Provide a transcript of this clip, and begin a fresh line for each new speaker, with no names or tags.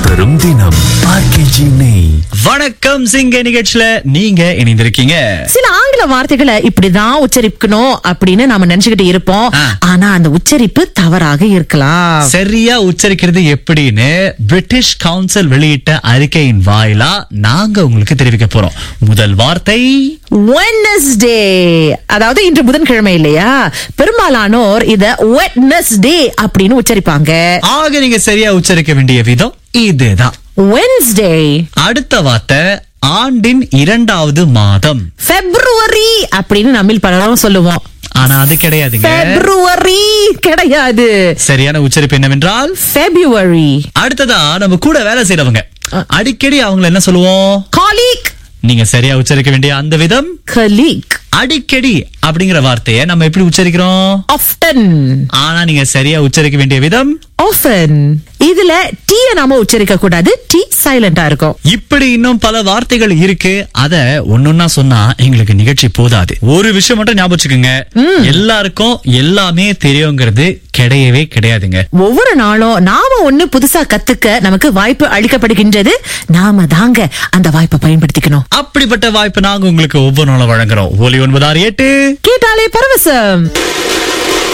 தரும் தினம் ஆர்கேஜி நெய்
வணக்கம் சிங்க நிகழ்ச்சியில நீங்க இணைந்திருக்கீங்க
சில ஆங்கில வார்த்தைகளை இப்படிதான் உச்சரிக்கணும் அப்படின்னு நாம நினைச்சுக்கிட்டு இருப்போம்
ஆ.
ஆனா அந்த உச்சரிப்பு தவறாக இருக்கலாம்
சரியா உச்சரிக்கிறது எப்படின்னு பிரிட்டிஷ் கவுன்சில் வெளியிட்ட அறிக்கையின் வாயிலா நாங்க உங்களுக்கு தெரிவிக்க போறோம் முதல் வார்த்தை
வெட்னஸ்டே அதாவது இன்று புதன்கிழமை இல்லையா பெரும்பாலானோர் இத வெட்னஸ்டே அப்படின்னு உச்சரிப்பாங்க
ஆக நீங்க சரியா உச்சரிக்க வேண்டிய விதம் இதுதான்
வென்ஸ்டே
அடுத்த வார்த்தை ஆண்டின் இரண்டாவது மாதம்
பிப்ரவரி அப்படின்னு நம்மில் பலரும் சொல்லுவோம்
ஆனா அது கிடையாதுங்க
பிப்ரவரி கிடையாது
சரியான உச்சரிப்பு என்னவென்றால்
பிப்ரவரி
அடுத்ததா நம்ம கூட வேலை செய்யறவங்க அடிக்கடி அவங்கள என்ன சொல்லுவோம்
காலிக்
நீங்க சரியா உச்சரிக்க வேண்டிய அந்த விதம்
கலீக்
அடிக்கடி அப்படிங்கிற வார்த்தையை நம்ம எப்படி உச்சரிக்கிறோம்
ஆஃப்டன்
ஆனா நீங்க சரியா உச்சரிக்க வேண்டிய விதம்
ஆஃபன் இதுல டீ நாம உச்சரிக்க கூடாது டீ சைலண்டா இருக்கும்
இப்படி இன்னும் பல வார்த்தைகள் இருக்கு அத ஒன்னொன்னா சொன்னா எங்களுக்கு நிகழ்ச்சி போதாது ஒரு விஷயம் மட்டும் ஞாபகம் வச்சுக்கோங்க எல்லாருக்கும் எல்லாமே தெரியுங்கிறது கிடையவே கிடையாதுங்க
ஒவ்வொரு நாளும் நாம ஒண்ணு புதுசா கத்துக்க நமக்கு வாய்ப்பு அளிக்கப்படுகின்றது நாம தாங்க அந்த வாய்ப்பை பயன்படுத்திக்கணும்
அப்படிப்பட்ட வாய்ப்பு நாங்க உங்களுக்கு ஒவ்வொரு நாளும் வழங்குறோம் ஒலி ஒன்பது ஆறு எட்டு
கேட்டாலே பரவசம்